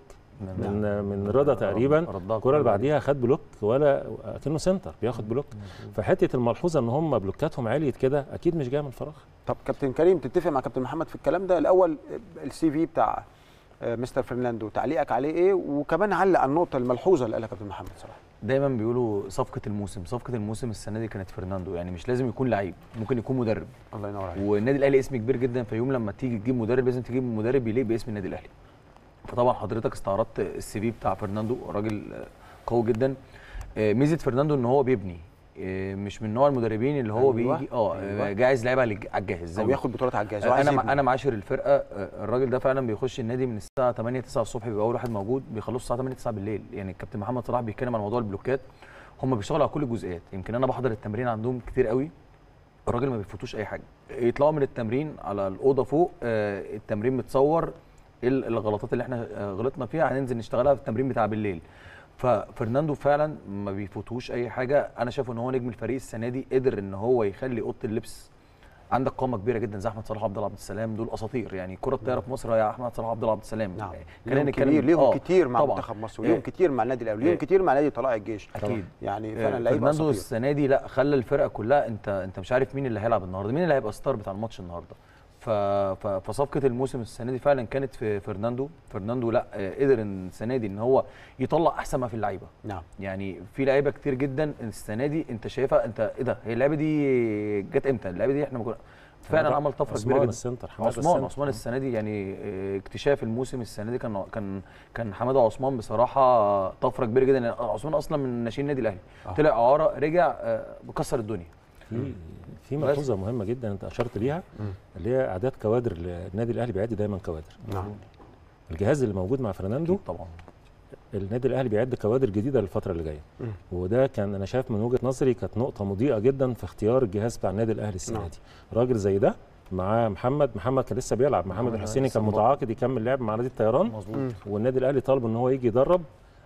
من من رضا تقريبا ردها الكره اللي بعديها خد بلوك ولا كانه سنتر بياخد بلوك فحته الملحوظه ان هم بلوكاتهم عليت كده اكيد مش جايه من فراغ طب كابتن كريم تتفق مع كابتن محمد في الكلام ده الاول السي في بتاع آه، مستر فرناندو تعليقك عليه ايه وكمان علق على النقطه الملحوظه اللي قالها كابتن محمد صراحه دايما بيقولوا صفقه الموسم صفقه الموسم السنه دي كانت فرناندو يعني مش لازم يكون لعيب ممكن يكون مدرب الله ينور عليك والنادي الاهلي اسم كبير جدا فيوم لما تيجي تجيب مدرب لازم تجيب مدرب يليق باسم النادي الاهلي فطبعا حضرتك استعرضت السي في بتاع فرناندو راجل آه، قوي جدا آه، ميزه فرناندو ان هو بيبني آه، مش من نوع المدربين اللي هو أيوة، بيجي اه أيوة. آه، جاهز لعيبه على الج- على الجاهز زي او ما ياخد بطولات على الجهاز وعايز انا يبني. انا معاشر الفرقه آه، الراجل ده فعلا بيخش النادي من الساعه 8 9 الصبح بيبقى اول واحد موجود بيخلصوا الساعه 8 9 بالليل يعني الكابتن محمد صلاح بيتكلم عن موضوع البلوكات هم بيشتغلوا على كل الجزئيات يمكن انا بحضر التمرين عندهم كتير قوي الراجل ما بيفوتوش اي حاجه يطلعوا من التمرين على الاوضه فوق آه، التمرين متصور ايه ال- الغلطات اللي احنا آه، غلطنا فيها هننزل نشتغلها في التمرين بتاع بالليل ففرناندو فعلا ما بيفوتوش اي حاجه انا شايف ان هو نجم الفريق السنه دي قدر ان هو يخلي اوضه اللبس عندك قامه كبيره جدا زي احمد صلاح عبد الله عبد السلام دول اساطير يعني كره الطايره في مصر هي احمد صلاح عبد الله عبد السلام نعم خلينا ليهم نتكلم- كبير ليهم آه، كتير مع طبعاً. منتخب مصر وليهم آه، كتير مع النادي الاهلي ليهم آه. كتير مع نادي طلائع الجيش اكيد يعني آه، فعلا لعيبه فرناندو اساطير السنه دي لا خلى الفرقه كلها انت انت مش عارف مين اللي هيلعب النهارده مين اللي هيبقى ستار بتاع الماتش النهارده ف... ف... فصفقه الموسم السنه دي فعلا كانت في فرناندو فرناندو لا آه، قدر إن السنه دي ان هو يطلع احسن ما في اللعيبه نعم يعني في لعيبه كتير جدا السنه دي انت شايفها انت ايه ده هي اللعيبه دي جت امتى اللعيبه دي احنا ما كنا فعلا عمل طفره كبيره عثمان جدا السنتر حماده عثمان السنتر. عثمان السنه دي يعني اه، اكتشاف الموسم السنه دي كان كان كان حماده عثمان بصراحه طفره كبيره جدا يعني عثمان اصلا من ناشئين النادي الاهلي آه. طلع اعاره رجع اه، بكسر الدنيا في في بس. ملحوظه مهمه جدا انت اشرت ليها اللي هي اعداد كوادر النادي الاهلي بيعد دايما كوادر نعم الجهاز اللي موجود مع فرناندو أكيد طبعا النادي الاهلي بيعد كوادر جديده للفتره اللي جايه مم. وده كان انا شايف من وجهه نظري كانت نقطه مضيئه جدا في اختيار الجهاز بتاع النادي الاهلي السنه نعم. دي راجل زي ده مع محمد محمد كان لسه بيلعب محمد محمد الحسيني لسه كان مبطل. متعاقد يكمل لعب مع نادي الطيران مظبوط مم. والنادي الاهلي طالب ان هو يجي يدرب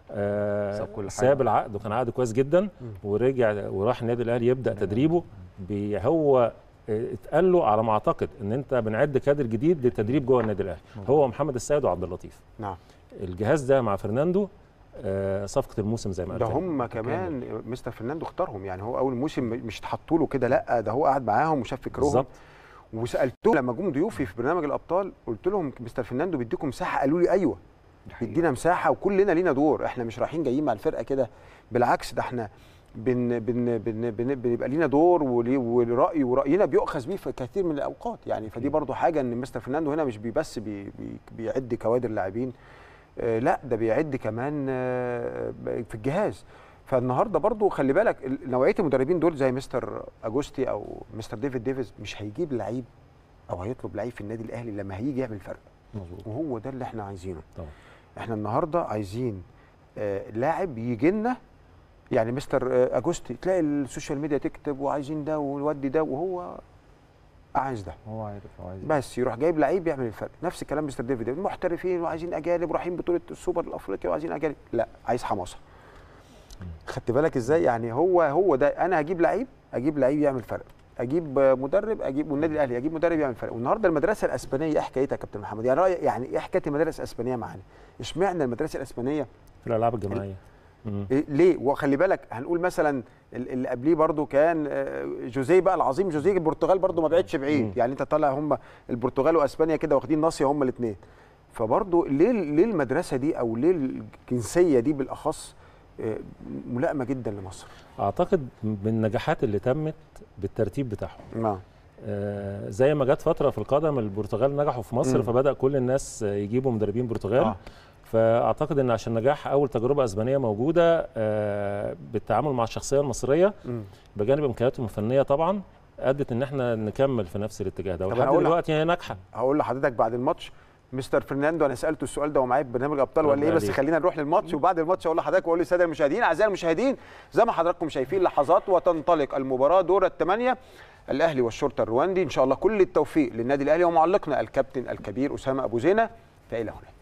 آه ساب كل حاجة. ساب العقد وكان عقد كويس جدا ورجع وراح النادي الاهلي يبدا تدريبه بي- هو آه، اتقال له على ما اعتقد ان انت بنعد كادر جديد للتدريب جوه النادي الاهلي هو محمد السيد وعبد اللطيف نعم الجهاز ده مع فرناندو آه، صفقه الموسم زي ما ده قلت هم كمان مستر فرناندو اختارهم يعني هو اول موسم مش اتحطوا له كده لا ده هو قعد معاهم وشاف فكرهم بالظبط وسالتهم لما جم ضيوفي في برنامج الابطال قلت لهم مستر فرناندو بيديكم مساحه قالوا لي ايوه بيدينا مساحه وكلنا لينا دور احنا مش رايحين جايين مع الفرقه كده بالعكس ده احنا بن بن بن بن بيبقى لينا دور ولي- وراي وراينا بيؤخذ بيه في كثير من الاوقات يعني فدي برضو حاجه ان مستر فرناندو هنا مش بي- بس بي بي بيعد كوادر لاعبين آه، لا ده بيعد كمان آه، في الجهاز فالنهارده برضو خلي بالك ال- نوعيه المدربين دول زي مستر اجوستي او مستر ديفيد ديفيز مش هيجيب لعيب او هيطلب لعيب في النادي الاهلي لما هيجي يعمل فرق مظبوط وهو ده اللي احنا عايزينه طبعا احنا النهارده عايزين آه، لاعب يجي لنا يعني مستر آه، اجوستي تلاقي السوشيال ميديا تكتب وعايزين ده ونودي ده وهو عايز ده هو عارف هو عايز إيه. بس يروح جايب لعيب يعمل الفرق نفس الكلام مستر ديفيد محترفين وعايزين اجانب ورايحين بطوله السوبر الافريقي وعايزين اجانب لا عايز حماسه خدت بالك ازاي يعني هو هو ده انا هجيب لعيب اجيب لعيب يعمل فرق اجيب آه، مدرب اجيب والنادي الاهلي اجيب مدرب يعمل فرق والنهارده المدرسه الاسبانيه ايه حكايتها يا كابتن محمد يعني رأي يعني ايه حكايه المدارس الاسبانيه معانا اشمعنى المدرسه الاسبانيه في الالعاب الجماعيه مم. إيه ليه وخلي بالك هنقول مثلا ال- اللي قبليه برضو كان آه، جوزيه بقى العظيم جوزيه البرتغال برضو ما بعدش بعيد مم. يعني انت طالع هم البرتغال واسبانيا كده واخدين ناصيه هم الاثنين فبرضو ليه ليه المدرسه دي او ليه الجنسيه دي بالاخص آه، ملائمه جدا لمصر اعتقد من النجاحات اللي تمت بالترتيب بتاعهم نعم آه، زي ما جت فتره في القدم البرتغال نجحوا في مصر مم. فبدا كل الناس آه، يجيبوا مدربين برتغال آه. فاعتقد ان عشان نجاح اول تجربه اسبانيه موجوده آه، بالتعامل مع الشخصيه المصريه مم. بجانب امكانياتهم الفنيه طبعا ادت ان احنا نكمل في نفس الاتجاه ده طب ولحد أنا أقول لك- دلوقتي هي ناجحه هقول لحضرتك بعد الماتش مستر فرناندو انا سالته السؤال ده ومعايا في برنامج ابطال ولا ربنا ايه بس عليك. خلينا نروح للماتش وبعد الماتش اقول لحضرتك واقول للساده المشاهدين اعزائي المشاهدين زي ما حضراتكم شايفين لحظات وتنطلق المباراه دور الثمانيه الاهلي والشرطه الرواندي ان شاء الله كل التوفيق للنادي الاهلي ومعلقنا الكابتن الكبير اسامه ابو زينه فالى هناك